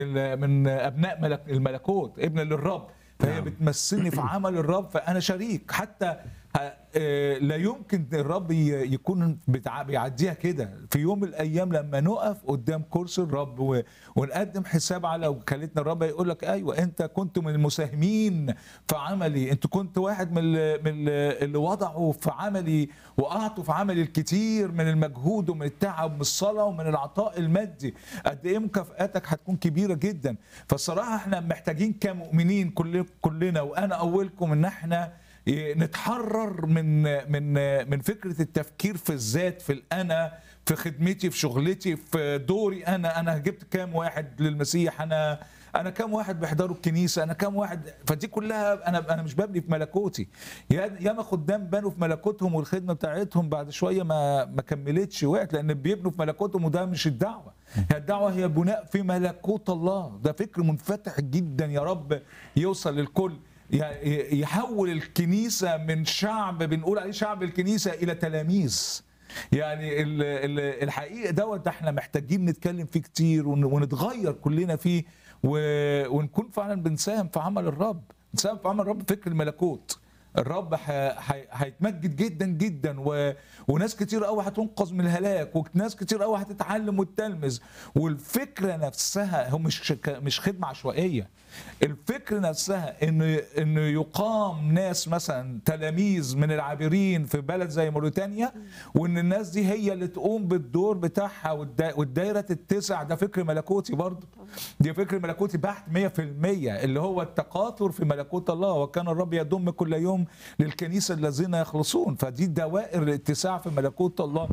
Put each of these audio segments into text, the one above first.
من ابناء ملك الملكوت ابن للرب فهي نعم. بتمثلني في عمل الرب فانا شريك حتى ه- آه، لا يمكن الرب ي- يكون بتع- بيعديها كده في يوم من الايام لما نقف قدام كرسي الرب و- ونقدم حساب على وكالتنا الرب يقول لك ايوه انت كنت من المساهمين في عملي انت كنت واحد من ال- من ال- اللي وضعوا في عملي واعطوا في عملي الكثير من المجهود ومن التعب ومن الصلاه ومن العطاء المادي قد ايه مكافاتك هتكون كبيره جدا فالصراحه احنا محتاجين كمؤمنين كل كلنا وانا اولكم ان احنا نتحرر من من من فكره التفكير في الذات في الانا في خدمتي في شغلتي في دوري انا انا جبت كام واحد للمسيح انا انا كام واحد بيحضروا الكنيسه انا كام واحد فدي كلها انا انا مش ببني في ملكوتي يا ياما خدام بنوا في ملكوتهم والخدمه بتاعتهم بعد شويه ما ما كملتش وقعت لان بيبنوا في ملكوتهم وده مش الدعوه هي الدعوه هي بناء في ملكوت الله ده فكر منفتح جدا يا رب يوصل للكل ي- يحول الكنيسه من شعب بنقول عليه شعب الكنيسه الى تلاميذ يعني ال- ال- الحقيقه دوت احنا محتاجين نتكلم فيه كتير ون- ونتغير كلنا فيه و- ونكون فعلا بنساهم في عمل الرب نساهم في عمل الرب فكر الملكوت الرب ح- ح- هيتمجد جدا جدا و... وناس كتير قوي هتنقذ من الهلاك وناس كتير قوي هتتعلم وتتلمذ والفكره نفسها هو مش مش خدمه عشوائيه الفكره نفسها ان ان يقام ناس مثلا تلاميذ من العابرين في بلد زي موريتانيا وان الناس دي هي اللي تقوم بالدور بتاعها والدا- والدايره تتسع ده فكر ملكوتي برضه دي فكر ملكوتي بحت 100% اللي هو التقاطر في ملكوت الله وكان الرب يضم كل يوم للكنيسه الذين يخلصون فدي دوائر الاتساع في ملكوت الله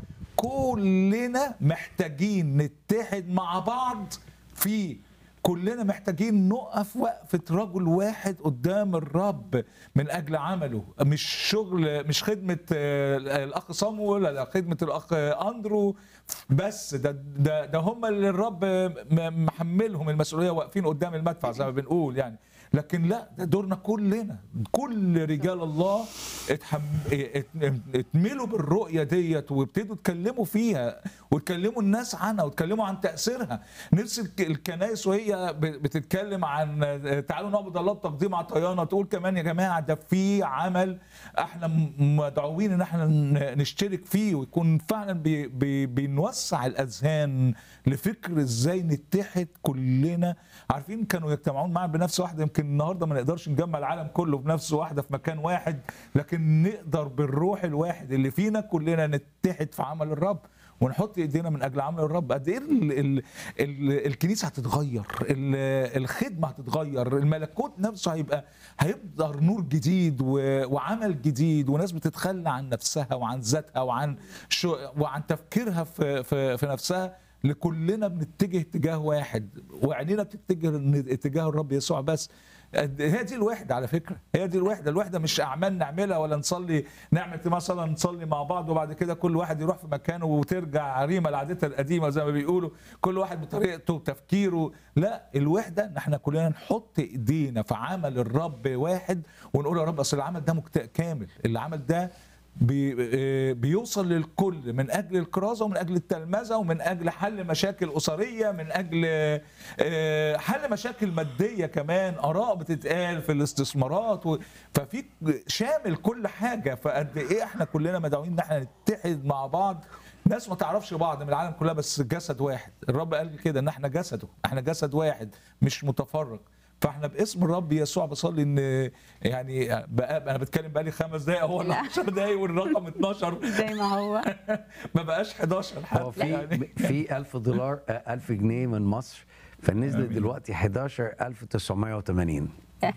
كلنا محتاجين نتحد مع بعض في كلنا محتاجين نقف وقفة رجل واحد قدام الرب من أجل عمله مش شغل مش خدمة آه، الأخ صامويل ولا خدمة الأخ أندرو بس ده ده, ده هم اللي الرب م- محملهم المسؤولية واقفين قدام المدفع زي ما بنقول يعني لكن لا ده دورنا كلنا كل رجال الله اتحم... ات- اتملوا بالرؤيه ديت وابتدوا يتكلموا فيها وتكلموا الناس عنها وتكلموا عن تاثيرها نفس الك- الكنائس وهي ب- بتتكلم عن تعالوا نعبد الله بتقديم عطيانا تقول كمان يا جماعه ده في عمل احنا م- مدعوين ان احنا ن- نشترك فيه ويكون فعلا بي... بي... بنوسع الاذهان لفكر ازاي نتحد كلنا عارفين كانوا يجتمعون معا بنفس واحده يمكن النهارده ما نقدرش نجمع العالم كله بنفس واحده في مكان واحد لكن نقدر بالروح الواحد اللي فينا كلنا نتحد في عمل الرب ونحط ايدينا من اجل عمل الرب قد ايه ال- ال- ال- الكنيسه هتتغير ال- الخدمه هتتغير الملكوت نفسه هيبقى هيظهر نور جديد و- وعمل جديد وناس بتتخلى عن نفسها وعن ذاتها وعن شو وعن تفكيرها في في, في نفسها لكلنا بنتجه اتجاه واحد وعينينا بتتجه اتجاه الرب يسوع بس هي دي الوحده على فكره هي دي الوحده الوحده مش اعمال نعملها ولا نصلي نعمل مثلا نصلي مع بعض وبعد كده كل واحد يروح في مكانه وترجع ريمه لعادتها القديمه زي ما بيقولوا كل واحد بطريقته وتفكيره لا الوحده ان احنا كلنا نحط ايدينا في عمل الرب واحد ونقول يا رب اصل العمل ده مكت- كامل العمل ده بي آه، بيوصل للكل من اجل الكرازه ومن اجل التلمذه ومن اجل حل مشاكل اسريه من اجل آه، حل مشاكل ماديه كمان اراء بتتقال في الاستثمارات و- ففي شامل كل حاجه فقد ايه احنا كلنا مدعوين ان احنا نتحد مع بعض ناس ما تعرفش بعض من العالم كلها بس جسد واحد الرب قال كده ان احنا جسده احنا جسد واحد مش متفرق فاحنا باسم الرب يسوع بصلي ان يعني بقى انا بتكلم بقالي خمس دقائق هو لا. 10 دقائق والرقم 12 زي ما هو ما بقاش 11 حتى هو في يعني في 1000 دولار آه، 1000 جنيه من مصر فنزلت دلوقتي 11980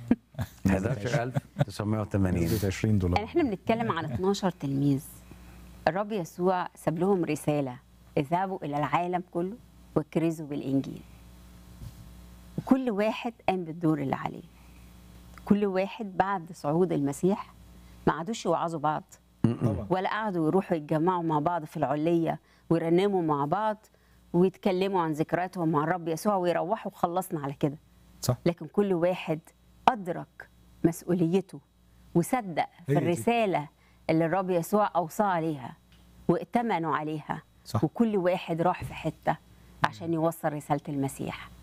11980 نزلت 20 يعني دولار احنا بنتكلم عن 12 تلميذ الرب يسوع ساب لهم رساله اذهبوا الى العالم كله واكرزوا بالانجيل وكل واحد قام بالدور اللي عليه كل واحد بعد صعود المسيح ما عادوش يوعظوا بعض طبعا ولا قعدوا يروحوا يتجمعوا مع بعض في العليه ويرنموا مع بعض ويتكلموا عن ذكرياتهم مع الرب يسوع ويروحوا خلصنا على كده صح لكن كل واحد أدرك مسؤوليته وصدق في هي دي. الرسالة اللي الرب يسوع أوصى عليها وائتمنوا عليها صح. وكل واحد راح في حتة عشان يوصل رسالة المسيح